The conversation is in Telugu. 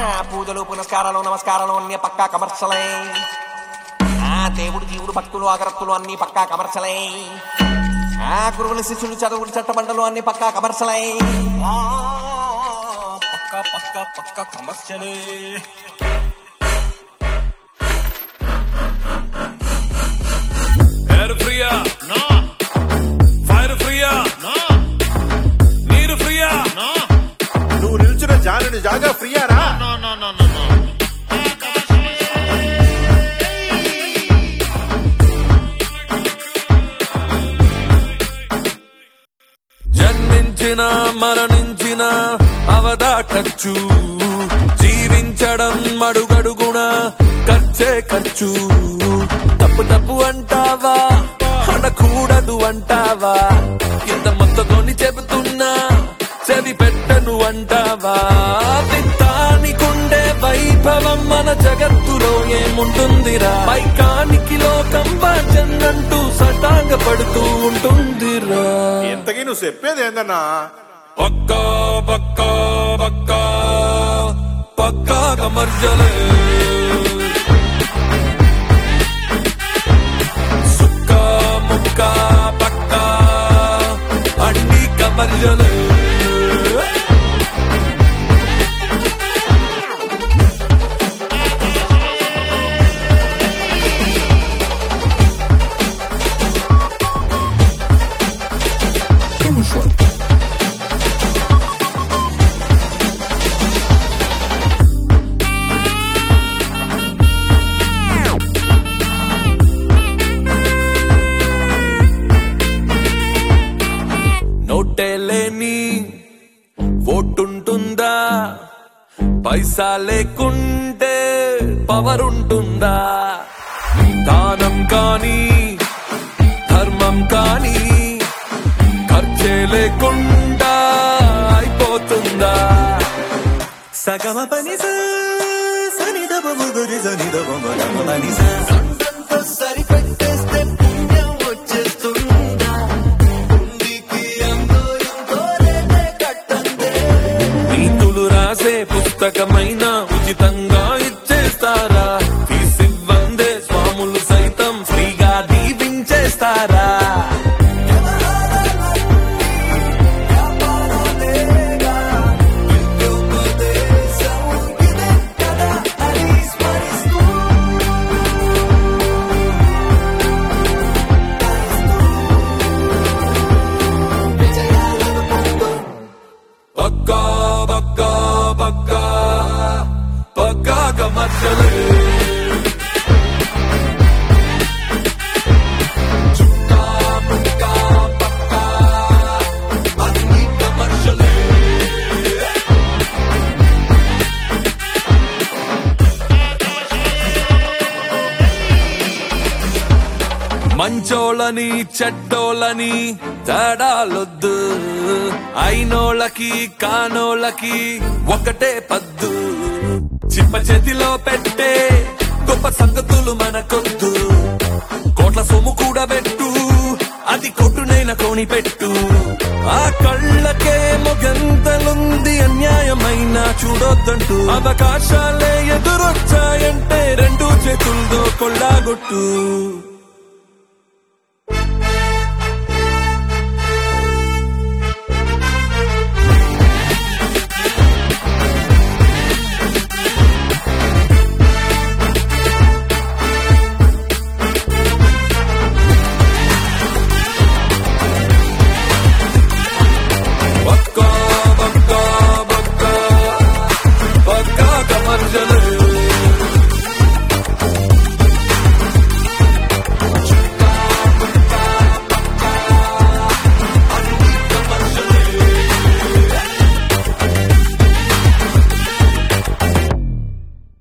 పూజలు పునస్కారాలు నమస్కారాలు అన్ని పక్కా కమర్షలే ఆ దేవుడు జీవుడు భక్తులు అగరత్తులు అన్ని పక్కా కమర్షలే ఆ గురువులు శిష్యులు చదువులు చట్టబండలు అన్ని పక్కా కమర్షలే ఆ, పక్కా పక్కా పక్కా కమర్షియలే ఎయిర్ ఫ్రీయా నో ఫైర్ ఫ్రీయా నో నీరు ఫ్రీయా నో నువ్వు నిల్చున్న జానుని జాగా ఫ్రీయారా no no no no no జన్మించిన మరణించిన అవదా ఖర్చు జీవించడం అడుగడుగున ఖర్చే ఖర్చు తప్పు తప్పు అంటావా అనకూడదు అంటావా ఇంత మొత్తతోని చెబుతున్నా చెవి పెట్టను అంటావా విత్తానికుండే వైభవం మన జగత్తులో ఏముంటుందిరా పైకానికి లోకం వాచన్నంటూ సటాంగ పడుతూ ఉంటుందిరా ఇంతకీ నువ్వు చెప్పేది ఏందన్నా పక్కా పక్కా పక్కా పక్కా కమర్జలే సుక్క ముక్క పక్కా అన్ని కమర్జలే నోటే లేని ఓటుంటుందా పైసా లేకుంటే పవర్ ఉంటుందా దానం కానీ ధర్మం కానీ ఖర్చే లేకుండా అయిపోతుందా సగమ పని సని దబ గురి సని దబ మగమ పని సరిపెట్టేస్తే పుణ్యం వచ్చేస్తుందా ఉందికి అంతో ఇంతో లేదే కట్టందే నీతులు రాసే పుస్తకమైన ఉచితంగా ఇచ్చేస్తారా తీసివ్వందే స్వాములు సైతం ఫ్రీగా దీవించేస్తారా పక్కా పక్కా పక్కా పక్కా కమర్షలే చుక్కా పుక్కా పక్కా అన్ని కమర్షలే మంచోళ్ళని చెడ్డోళ్ళని తేడాలొద్దు అయినోళ్ళకి కానోళ్ళకి ఒకటే పద్దు చిప్ప చేతిలో పెట్టే గొప్ప సంగతులు మనకొద్దు కోట్ల సొమ్ము కూడా పెట్టు అది కొట్టునైనా కొని పెట్టు ఆ కళ్ళకే మొగంతలుంది అన్యాయమైన చూడొద్దంటూ అవకాశాలే ఎదురొచ్చాయంటే రెండు చేతులతో కొల్లాగొట్టు